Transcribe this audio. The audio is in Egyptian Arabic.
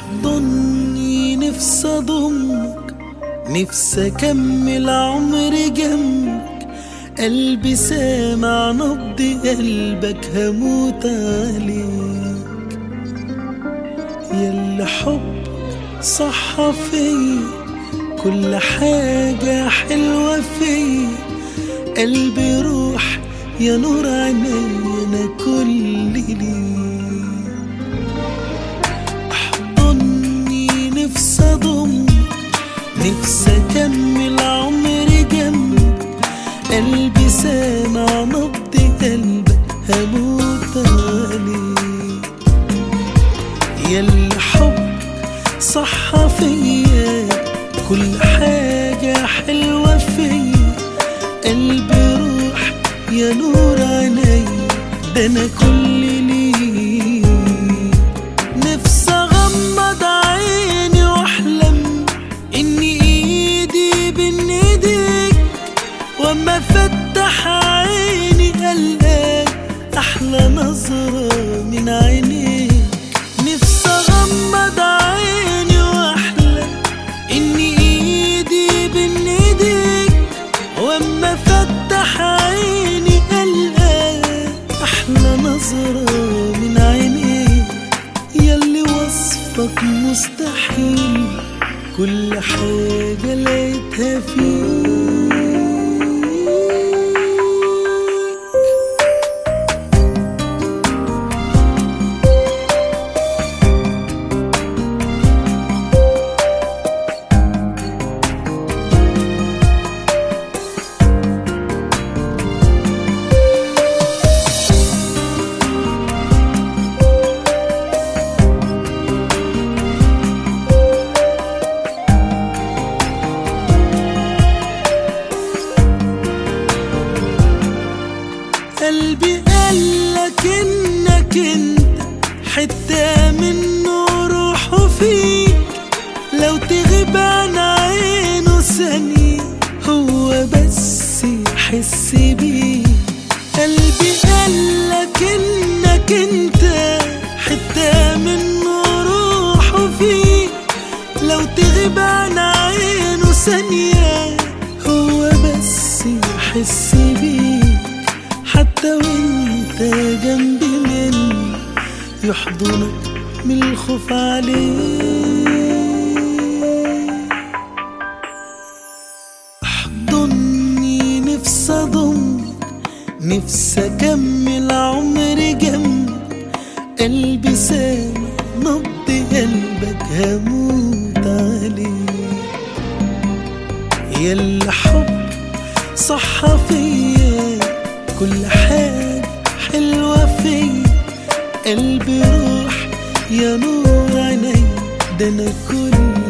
احضني نفسي اضمك نفسي اكمل عمري جنبك قلبي سامع نبض قلبك هموت عليك ياللي حبك صح فيا كل حاجة حلوة فيا قلبي روح يا نور عيني انا كل ليك احضني نفسي اضمك نفسي اكمل عمري جنبك قلبي سامع نبض قلبك هموت عليك ياللي حب صح فيا كل حاجة حلوة فيا قلبي روح يا نور عيني ده انا كل ليك نفسي اغمض عيني واحلم ان ايدي بين ايديك واما افتح عيني القاك احلى نظرة من عينيك نفسي اغمض عيني واحلم ان ايدي بين ايديك واما افتح عيني القاك احلى نظرة من عينيك ياللي وصفك مستحيل كل حاجة لقيتها فيك قلبي قالك انك انت حتة منه روحه فيك لو تغيب عن عينه ثانية هو بس يحس بيك قلبي قالك انك انت حتة منه روحه فيك لو تغيب عن عينه ثانية هو بس يحس بيك حتى وانت جنبي مني يحضنك من الخوف عليك احضني نفسي اضمك نفسي اكمل عمري جنبك قلبي سامع نبض قلبك هموت عليك ياللي حب صح فيا كل حاجة حلوة فيا قلبي روح يا نور عيني ده انا كل